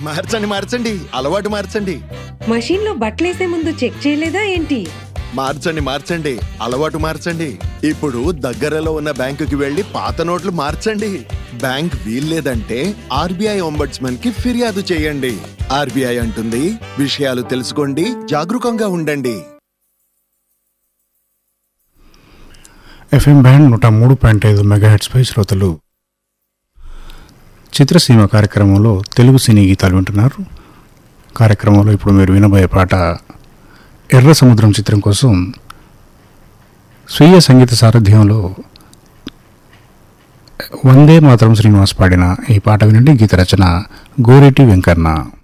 మార్చండి మార్చండి అలవాటు మార్చండి మషీన్ లో బట్టలేసే ముందు చెక్ చేయలేదా ఏంటి మార్చండి మార్చండి అలవాటు మార్చండి ఇప్పుడు దగ్గరలో ఉన్న బ్యాంకుకి వెళ్లి పాత నోట్లు మార్చండి బ్యాంక్ వీల్లేదంటే ఆర్బీఐ ఒంబడ్స్మన్ కి ఫిర్యాదు చేయండి ఆర్బీఐ అంటుంది విషయాలు తెలుసుకోండి జాగరూకంగా ఉండండి ఎఫ్ఎం బ్యాండ్ నూట మూడు పాయింట్ ఐదు మెగాహెట్స్పై శ్రోతలు చిత్రసీమ కార్యక్రమంలో తెలుగు సినీ గీతాలు వింటున్నారు కార్యక్రమంలో ఇప్పుడు మీరు వినబోయే పాట ఎర్ర సముద్రం చిత్రం కోసం స్వీయ సంగీత సారథ్యంలో వందే మాతరం శ్రీనివాస్ పాడిన ఈ పాట వినండి గీత రచన గోరెటి వెంకన్న